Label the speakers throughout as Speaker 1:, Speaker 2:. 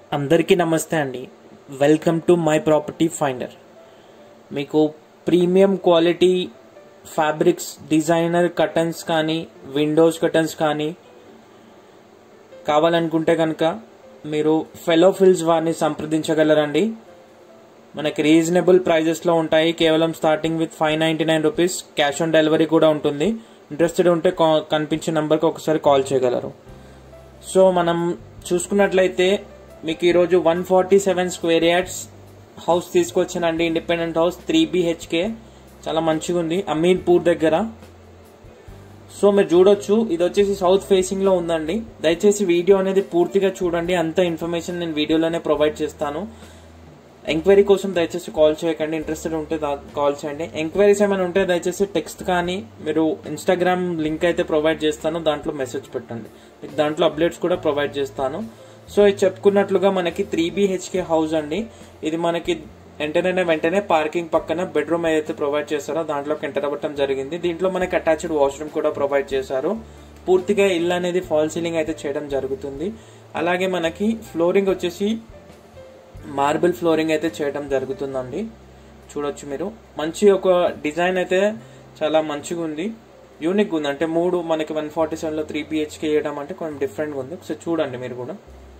Speaker 1: అందరికీ నమస్తే అండి welcome to my property finder మీకు premium quality fabrics designer curtains కానీ విండోస్ కటన్స్ కానీ కావాలనుకుంటే కనుక మీరు ఫెలో ఫిల్స్ వారిని సంప్రదించగలరండి మనకి రీజనబుల్ ప్రైజెస్లో ఉంటాయి కేవలం starting with five ninety nine rupees cash on delivery కూడా ఉంటుంది ఇంట్రెస్టెడ్ ఉంటే కా- కనిపించే నెంబర్కి ఒకసారి కాల్ చేయగలరు సో మనం చూసుకున్నట్లయితే మీకు ఈరోజు one forty seven square yards house తీసుకొచ్చానండి ఇండిపెండెంట్ హౌస్ త్రీ బిహెచ్కే చాలా మంచిగా ఉంది అమీర్పూర్ దగ్గర సో మీరు చూడొచ్చు ఇది వచ్చేసి సౌత్ ఫేసింగ్ లో ఉందండి దయచేసి వీడియో అనేది పూర్తిగా చూడండి అంత ఇన్ఫర్మేషన్ నేను వీడియోలోనే ప్రొవైడ్ చేస్తాను ఎంక్వైరీ కోసం దయచేసి కాల్ చేయకండి ఇంట్రెస్టెడ్ ఉంటే దా- కాల్ చేయండి ఎంక్వైరీస్ ఏమైనా ఉంటే దయచేసి టెక్స్ట్ కానీ మీరు ఇన్స్టాగ్రామ్ లింక్ అయితే ప్రొవైడ్ చేస్తాను దాంట్లో మెసేజ్ పెట్టండి మీకు దాంట్లో అప్డేట్స్ కూడా ప్రొవైడ్ చేస్తాను సో ఇది చెప్పుకున్నట్లుగా మనకి త్రీ బిహెచ్కే హౌస్ అండి ఇది మనకి వెంటనే వెంటనే పార్కింగ్ పక్కన బెడ్రూమ్ ఏదైతే ప్రొవైడ్ చేస్తారో దాంట్లోకి ఎంటర్ అవ్వటం జరిగింది దీంట్లో మనకి అటాచ్డ్ వాష్రూమ్ కూడా ప్రొవైడ్ చేశారు పూర్తిగా ఇల్లు అనేది ఫాల్ సీలింగ్ అయితే చేయడం జరుగుతుంది అలాగే మనకి ఫ్లోరింగ్ వచ్చేసి మార్బుల్ ఫ్లోరింగ్ అయితే చేయడం జరుగుతుందండి చూడొచ్చు మీరు మంచి ఒక డిజైన్ అయితే చాలా మంచిగా ఉంది యూనిక్ ఉంది అంటే మూడు మనకి వన్ ఫార్టీ సెవెన్ లో త్రీ బిహెచ్కే వేయడం అంటే కొంచెం డిఫరెంట్ గా ఉంది ఒకసారి చూడండి మీరు కూడా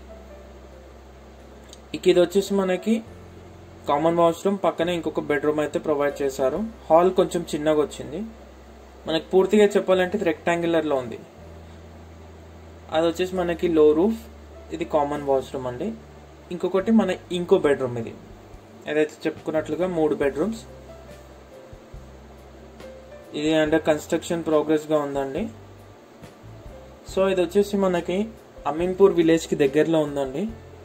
Speaker 1: ఇక ఇది వచ్చేసి మనకి కామన్ వాష్రూమ్ పక్కనే ఇంకొక బెడ్రూమ్ అయితే ప్రొవైడ్ చేశారు హాల్ కొంచెం చిన్నగా వచ్చింది మనకి పూర్తిగా చెప్పాలంటే ఇది రెక్టాంగులర్ లో ఉంది అది వచ్చేసి మనకి లో రూఫ్ ఇది కామన్ వాష్రూమ్ అండి ఇంకొకటి మన ఇంకో బెడ్రూమ్ ఇది ఏదైతే చెప్పుకున్నట్లుగా మూడు బెడ్రూమ్స్ ఇది అండర్ కన్స్ట్రక్షన్ ప్రోగ్రెస్ గా ఉందండి సో ఇది వచ్చేసి మనకి అమీన్పూర్ విలేజ్ కి దగ్గరలో ఉందండి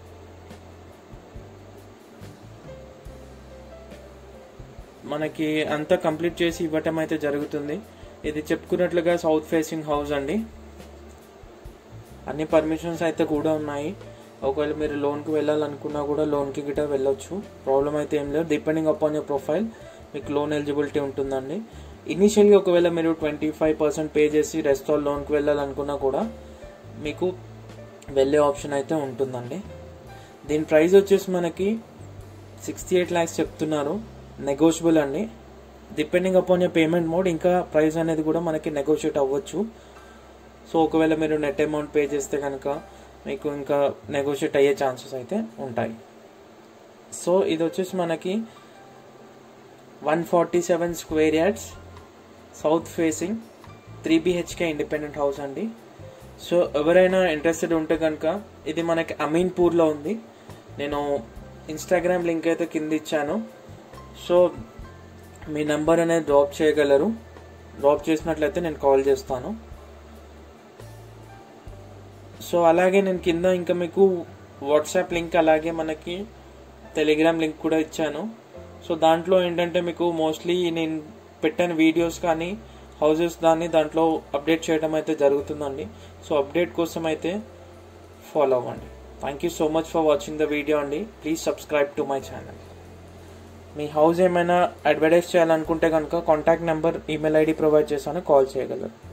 Speaker 1: మనకి అంతా కంప్లీట్ చేసి ఇవ్వటం అయితే జరుగుతుంది ఇది చెప్పుకున్నట్లుగా సౌత్ ఫేసింగ్ హౌస్ అండి అన్ని పర్మిషన్స్ అయితే కూడా ఉన్నాయి ఒకవేళ మీరు లోన్కి వెళ్ళాలనుకున్నా కూడా లోన్కి గిట్ట వెళ్ళొచ్చు ప్రాబ్లం అయితే ఏం లేదు డిపెండింగ్ అపాన్ యూర్ ప్రొఫైల్ మీకు లోన్ ఎలిజిబిలిటీ ఉంటుందండి ఇనీషియల్గా ఒకవేళ మీరు ట్వంటీ ఫైవ్ పర్సెంట్ పే చేసి రెస్టాల్ లోన్కి వెళ్ళాలనుకున్నా కూడా మీకు వెళ్ళే ఆప్షన్ అయితే ఉంటుందండి దీని ప్రైస్ వచ్చేసి మనకి సిక్స్టీ ఎయిట్ ల్యాక్స్ చెప్తున్నారు నెగోషియబుల్ అండి depending upon your payment mode ఇంకా ప్రైస్ అనేది కూడా మనకి నెగోషియేట్ అవ్వచ్చు సో ఒకవేళ మీరు నెట్ అమౌంట్ పే చేస్తే కనుక మీకు ఇంకా నెగోషియేట్ అయ్యే ఛాన్సెస్ అయితే ఉంటాయి సో ఇది వచ్చేసి మనకి one forty seven square yards south facing three BHK independent house అండి సో ఎవరైనా ఇంట్రెస్టెడ్ ఉంటే కనుక ఇది మనకి అమీన్పూర్లో ఉంది నేను ఇన్స్టాగ్రామ్ లింక్ అయితే కింద ఇచ్చాను సో మీ నెంబర్ అనేది డ్రాప్ చేయగలరు డ్రాప్ చేసినట్లయితే నేను కాల్ చేస్తాను సో అలాగే నేను కింద ఇంకా మీకు వాట్సాప్ లింక్ అలాగే మనకి టెలిగ్రామ్ లింక్ కూడా ఇచ్చాను సో దాంట్లో ఏంటంటే మీకు మోస్ట్లీ నేను పెట్టిన వీడియోస్ కానీ హౌసెస్ దాన్ని దాంట్లో అప్డేట్ చేయడం అయితే జరుగుతుందండి సో అప్డేట్ కోసం అయితే ఫాలో అవ్వండి thank you so much for watching the video అండి please subscribe to my channel మీ హౌస్ ఏమైనా అడ్వర్టైజ్ చేయాలనుకుంటే కనుక contact number email ID provide చేశాను కాల్ చేయగలరు